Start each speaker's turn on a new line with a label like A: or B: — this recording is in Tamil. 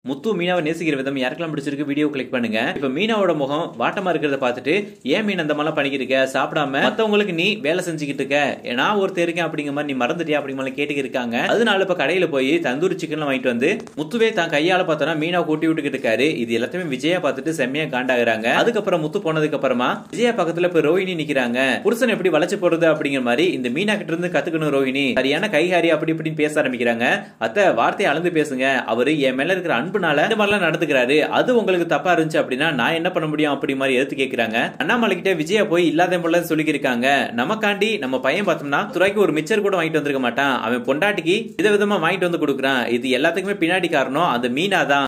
A: முத்து மீனாவை நேசிக்கிற விதம் யாருக்கெல்லாம் பிடிச்சிருக்கு வீடியோ கிளிக் பண்ணுங்க இப்ப மீனாவோட முகம் வாட்டமா இருக்கிறத பார்த்துட்டு ஏன் மீன் அந்த மாதிரிலாம் பண்ணிக்கிட்டு இருக்க சாப்பிடாம மத்தவங்களுக்கு நீ வேலை செஞ்சுக்கிட்டு இருக்க நான் ஒருத்தர் இருக்கேன் அப்படிங்கிற மாதிரி நீ மறந்துட்டியா அப்படிங்கிற மாதிரி கேட்டுக்கிட்டு இருக்காங்க அதனால இப்ப கடையில போய் தந்தூரி சிக்கன் வாங்கிட்டு வந்து முத்துவே தான் கையால பார்த்தோன்னா மீனா கூட்டி விட்டுக்கிட்டு இருக்காரு இது எல்லாத்தையுமே விஜயா பார்த்துட்டு செம்மையா காண்டாகிறாங்க அதுக்கப்புறம் முத்து போனதுக்கு அப்புறமா விஜயா பக்கத்துல இப்ப ரோஹிணி நிக்கிறாங்க புருஷன் எப்படி வளைச்சு போறது அப்படிங்கிற மாதிரி இந்த மீனா கிட்ட இருந்து கத்துக்கணும் ரோஹிணி சரியான கைகாரி அப்படி இப்படின்னு பேச ஆரம்பிக்கிறாங்க அத்தை வார்த்தையை அளந்து பேசுங்க அவரு என் மேல இருக்கிற அன்புனால இந்த மாதிரிலாம் நடந்துக்கிறாரு அது உங்களுக்கு தப்பா இருந்துச்சு அப்படின்னா நான் என்ன பண்ண முடியும் அப்படி மாதிரி எடுத்து கேக்குறாங்க அண்ணாமலை கிட்ட விஜயா போய் இல்லாத போல சொல்லியிருக்காங்க நமக்காண்டி நம்ம பையன் பார்த்தோம்னா துறைக்கு ஒரு மிச்சர் கூட வாங்கிட்டு வந்திருக்க மாட்டான் அவன் பொண்டாட்டிக்கு வித விதமா வாங்கிட்டு வந்து கொடுக்குறான் இது எல்லாத்துக்குமே பின்னாடி காரணம் அந்த மீனா தான்